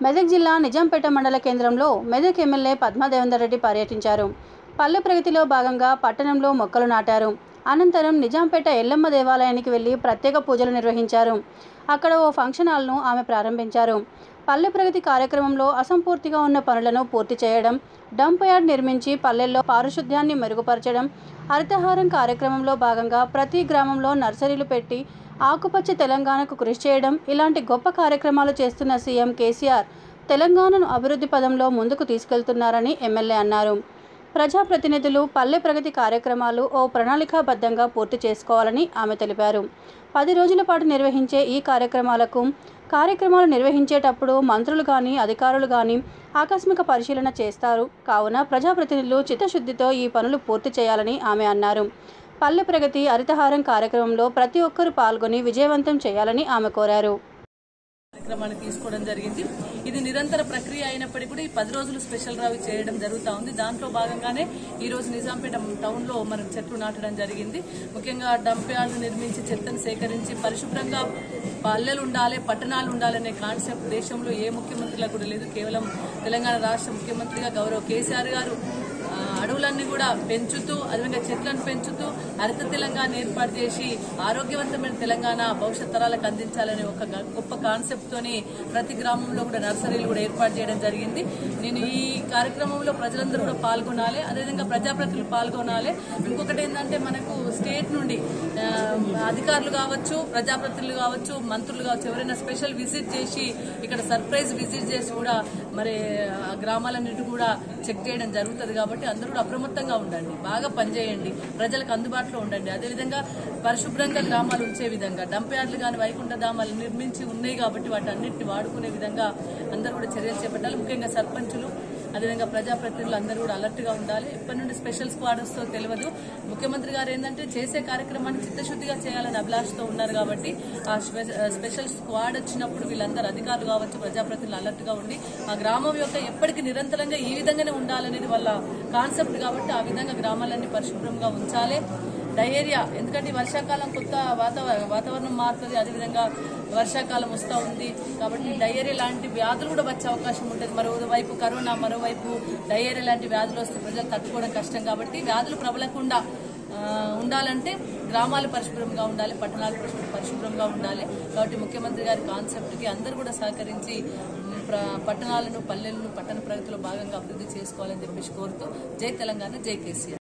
మెదక్ జిల్లా నిజాంపేట మండల కేంద్రంలో మెదక్ ఎమ్మెల్యే పద్మాదేవేందర్ రెడ్డి పర్యటించారు పల్లె ప్రగతిలో భాగంగా పట్టణంలో మొక్కలు నాటారు అనంతరం నిజాంపేట ఎల్లమ్మ దేవాలయానికి వెళ్లి ప్రత్యేక పూజలు నిర్వహించారు అక్కడ ఓ ఫంక్షన్ హాల్ను ఆమె ప్రారంభించారు పల్లె ప్రగతి కార్యక్రమంలో అసంపూర్తిగా ఉన్న పనులను పూర్తి చేయడం డంప్ యార్డ్ నిర్మించి పల్లెల్లో పారిశుద్ధ్యాన్ని మెరుగుపరచడం హరితహారం కార్యక్రమంలో భాగంగా ప్రతి గ్రామంలో నర్సరీలు పెట్టి ఆకుపచ్చ తెలంగాణకు కృషి చేయడం ఇలాంటి గొప్ప కార్యక్రమాలు చేస్తున్న సీఎం కేసీఆర్ తెలంగాణను అభివృద్ధి పదంలో ముందుకు తీసుకెళ్తున్నారని ఎమ్మెల్యే అన్నారు ప్రజాప్రతినిధులు పల్లె ప్రగతి కార్యక్రమాలు ఓ ప్రణాళికాబద్ధంగా పూర్తి చేసుకోవాలని ఆమె తెలిపారు పది రోజుల పాటు నిర్వహించే ఈ కార్యక్రమాలకు కార్యక్రమాలు నిర్వహించేటప్పుడు మంత్రులు కానీ అధికారులు కానీ ఆకస్మిక పరిశీలన చేస్తారు కావున ప్రజాప్రతినిధులు చిత్తశుద్ధితో ఈ పనులు పూర్తి చేయాలని ఆమె అన్నారు పల్లె ప్రగతి హరితహారం కార్యక్రమంలో ప్రతి ఒక్కరూ పాల్గొని విజయవంతం చేయాలని ఆమె కోరారు కార్యక్రమాన్ని తీసుకోవడం జరిగింది ఇది నిరంతర ప్రక్రియ అయినప్పటికీ కూడా ఈ పది రోజులు స్పెషల్ రావి చేయడం జరుగుతూ ఉంది దాంట్లో భాగంగానే ఈ రోజు నిజాంపేట టౌన్ లో మనం చెట్లు నాటడం జరిగింది ముఖ్యంగా డంప్ యార్డ్ నిర్మించి చెత్తను సేకరించి పరిశుభ్రంగా పల్లెలు ఉండాలి పట్టణాలు ఉండాలనే కాన్సెప్ట్ దేశంలో ఏ ముఖ్యమంత్రిలా కూడా లేదు కేవలం తెలంగాణ రాష్ట్ర ముఖ్యమంత్రిగా గౌరవ్ కేసీఆర్ గారు ఆ, అడవులన్నీ కూడా పెంచుతూ అదేవిధంగా చెట్లను పెంచుతూ హరిత తెలంగాణ ఏర్పాటు చేసి ఆరోగ్యవంతమైన తెలంగాణ భవిష్యత్ తరాలకు అందించాలనే ఒక గ- గొప్ప కాన్సెప్ట్ తోని ప్రతి గ్రామంలో కూడా నర్సరీలు కూడా ఏర్పాటు చేయడం జరిగింది నేను ఈ కార్యక్రమంలో ప్రజలందరూ కూడా పాల్గొనాలి అదేవిధంగా ప్రజాప్రతినిధులు పాల్గొనాలి ఇంకొకటి ఏంటంటే మనకు స్టేట్ నుండి ఆ, అధికారులు కావచ్చు ప్రజాప్రతినిధులు కావచ్చు మంత్రులు కావచ్చు ఎవరైనా స్పెషల్ విజిట్ చేసి ఇక్కడ సర్ప్రైజ్ విజిట్ చేసి కూడా మరి ఆ గ్రామాలన్నిటి కూడా చెక్ చేయడం జరుగుతుంది కాబట్టి అందరూ కూడా అప్రమత్తంగా ఉండండి బాగా పనిచేయండి ప్రజలకు అందుబాటులో ఉండండి అదేవిధంగా పరిశుభ్రంగా గ్రామాలు ఉంచే విధంగా డంప్ యార్డ్లు కానీ వైకుంఠ ధామాలు నిర్మించి ఉన్నాయి కాబట్టి వాటి అన్నిటిని వాడుకునే విధంగా అందరూ కూడా చర్యలు చేపట్టాలి ముఖ్యంగా సర్పంచులు అదేవిధంగా ప్రజాప్రతినిధులు అందరూ కూడా అలర్ట్ గా ఉండాలి ఎప్పటి నుండి స్పెషల్ స్క్వాడ్ వస్తో తెలియదు ముఖ్యమంత్రి గారు ఏంటంటే చేసే కార్యక్రమాన్ని చిత్తశుద్ధిగా చేయాలని అభిలాషతో ఉన్నారు కాబట్టి ఆ స్పె- స్పెషల్ స్క్వాడ్ వచ్చినప్పుడు వీళ్ళందరూ అధికారులు కావచ్చు ప్రజాప్రతినిధులు అలర్ట్ గా ఉండి ఆ గ్రామం యొక్క ఎప్పటికీ నిరంతరంగా ఈ విధంగానే ఉండాలనేది వాళ్ళ కాన్సెప్ట్ కాబట్టి ఆ విధంగా గ్రామాలన్నీ పరిశుభ్రంగా ఉంచాలి డయేరియా ఎందుకంటే ఈ వర్షాకాలం కొత్త వాతావరణం వాతావరణం మారుతుంది అదేవిధంగా వర్షాకాలం వస్తూ ఉంది కాబట్టి డయేరియా లాంటి వ్యాధులు కూడా వచ్చే అవకాశం ఉంటుంది మరోవైపు కరోనా మరోవైపు డయేరియా లాంటి వ్యాధులు వస్తే ప్రజలు తట్టుకోవడం కష్టం కాబట్టి వ్యాధులు ప్రబలకుండా ఆ, ఉండాలంటే గ్రామాలు పరిశుభ్రంగా ఉండాలి పట్టణాలు పరిశు- పరిశుభ్రంగా ఉండాలి కాబట్టి ముఖ్యమంత్రి గారి కాన్సెప్ట్కి అందరూ కూడా సహకరించి మ్, ప్ర- పట్టణాలను పల్లెలను పట్టణ ప్రగతిలో భాగంగా అభివృద్ధి చేసుకోవాలని చెప్పేసి కోరుతూ జై తెలంగాణ జై కేసీఆర్